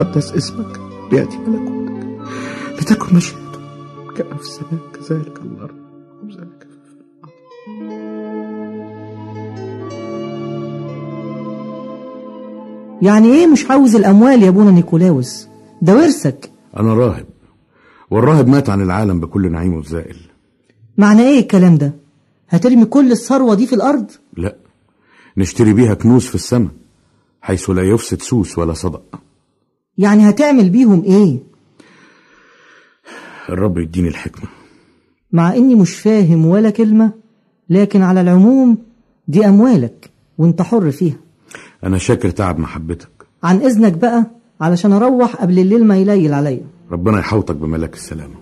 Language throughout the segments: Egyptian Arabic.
قدس اسمك ليأتي ملكوتك لتكن مشيئتك كما في السماء كذلك على الأرض خبزنا كفافنا يعني ايه مش عاوز الاموال يا ابونا نيكولاوس ده ورثك أنا راهب والراهب مات عن العالم بكل نعيمه الزائل معنى ايه الكلام ده هترمي كل الثروه دي في الارض لا نشتري بيها كنوز في السماء حيث لا يفسد سوس ولا صدق يعني هتعمل بيهم ايه الرب يديني الحكمة مع اني مش فاهم ولا كلمه لكن على العموم دي اموالك وانت حر فيها أنا شاكر تعب محبتك عن اذنك بقى علشان اروح قبل الليل ما يليل عليا ربنا يحوطك بملاك السلامة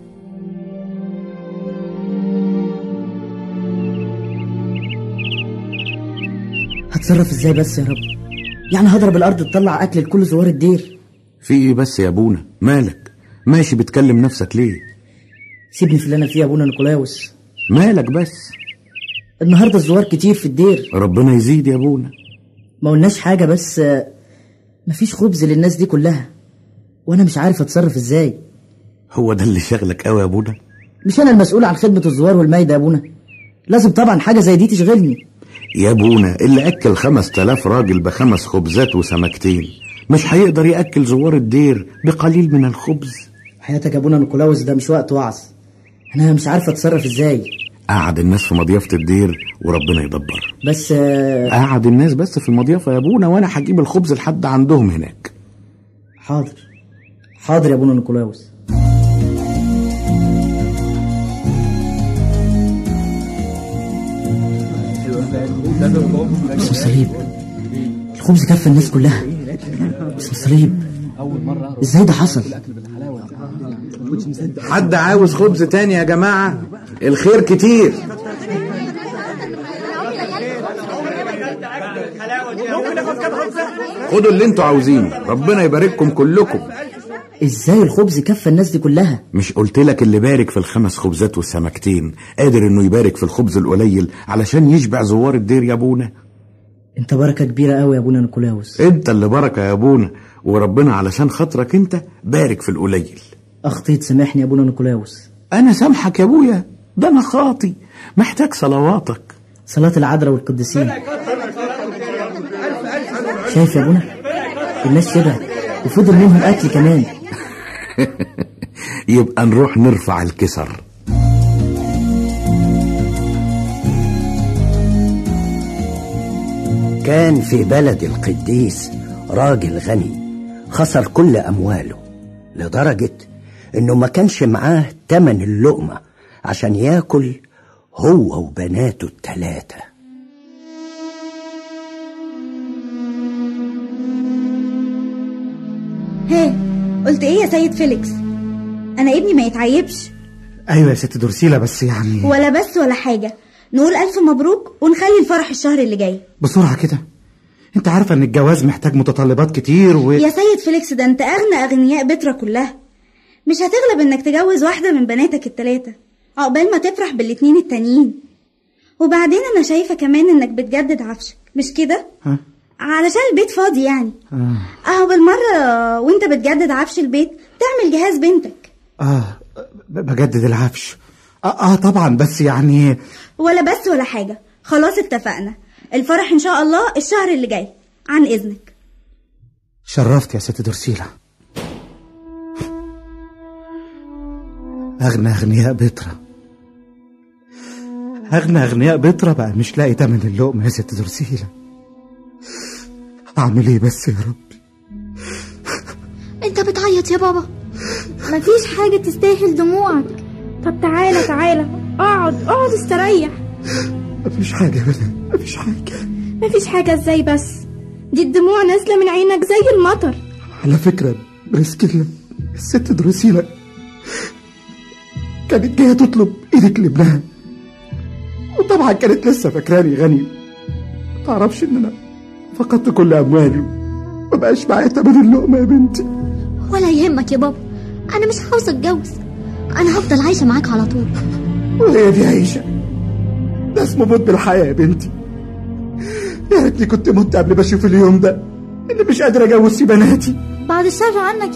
هتصرف ازاي بس يا رب يعني هضرب الارض تطلع اكل لكل زوار الدير في ايه بس يا ابونا مالك ماشي بتكلم نفسك ليه سيبني في اللي انا فيه يا ابونا نيكولاوس مالك بس النهارده الزوار كتير في الدير ربنا يزيد يا ابونا ما قلناش حاجه بس آه، مفيش خبز للناس دي كلها وانا مش عارف اتصرف ازاي هو ده اللي شغلك قوي يا ابونا مش انا المسؤول عن خدمه الزوار والمايده يا ابونا لازم طبعا حاجه زي دي تشغلني يا ابونا اللي اكل خمس تلاف راجل بخمس خبزات وسمكتين مش هيقدر ياكل زوار الدير بقليل من الخبز حياتك يا ابونا نيكولاوس ده مش وقت وعظ انا مش عارف اتصرف ازاي قعد الناس في مضيافة الدير وربنا يدبر بس آه، قعد الناس بس في المضيافة يا ابونا وانا هجيب الخبز لحد عندهم هناك حاضر حاضر يا ابونا نيكولاوس اسم الصليب الخبز كفى الناس كلها اسم الصليب ازاي ده حصل حد عاوز خبز تاني يا جماعة الخير كتير خدوا اللي انتوا عاوزينه ربنا يبارككم كلكم ازاي الخبز كفى الناس دي كلها مش قلت لك اللي بارك في الخمس خبزات والسمكتين قادر انه يبارك في الخبز القليل علشان يشبع زوار الدير يا ابونا انت بركه كبيره قوي يا ابونا نيكولاوس انت اللي بركة يا ابونا وربنا علشان خاطرك انت بارك في القليل اخطيت سامحني يا ابونا نيكولاوس انا سامحك يا ابويا ده انا خاطي محتاج صلواتك صلاة العذراء والقديسين شايف يا ابونا الناس شبعت وفضل منهم اكل كمان يبقى نروح نرفع الكسر كان في بلد القديس راجل غني خسر كل أمواله لدرجة إنه ما كانش معاه تمن اللقمة عشان ياكل هو وبناته التلاتة ها قلت ايه يا سيد فيليكس انا ابني ما يتعيبش ايوه يا ست درسيلة بس يعني ولا بس ولا حاجه نقول الف مبروك ونخلي الفرح الشهر اللي جاي بسرعة كده انت عارفة ان الجواز محتاج متطلبات كتير و يا سيد فيليكس ده انت اغنى اغنياء بترا كلها مش هتغلب انك تجوز واحده من بناتك التلاته عقبال ما تفرح بالاتنين التانيين وبعدين انا شايفه كمان انك بتجدد عفشك مش كده ها؟ علشان البيت فاضي يعني آه. اهو بالمره وانت بتجدد عفش البيت تعمل جهاز بنتك اه ب- بجدد العفش اه, آه طبعا بس يعني ولا بس ولا حاجة خلاص اتفقنا الفرح ان شاء الله الشهر اللي جاي عن اذنك شرفت يا ست درسيلة أغنى أغنياء بترا أغنى أغنياء بترا بقى مش لاقي تمن اللقمة يا ست درسيلة أعمل إيه بس يا رب انت بتعيط يا بابا مفيش حاجة تستاهل دموعك طب تعالى تعالى اقعد اقعد استريح مفيش حاجة أبدا مفيش حاجة مفيش حاجة ازاي بس دي الدموع نازلة من عينك زي المطر على فكرة بريسكيلا الست درسيلة كانت جاية تطلب إيدك لابنها وطبعا كانت لسه فاكراني غني متعرفش إن أنا فقدت كل أموالي مبقاش معايا تمن اللقمة يا بنتي ولا يهمك يا بابا انا مش عاوزة اتجوز انا هفضل عايشة معاك على طول وهي دي عيشة ده اسمه موت بالحياة يا بنتي يا ريتني كنت مت قبل ما اشوف اليوم ده اللي مش قادر اجوز فيه بناتي بعد الشر عنك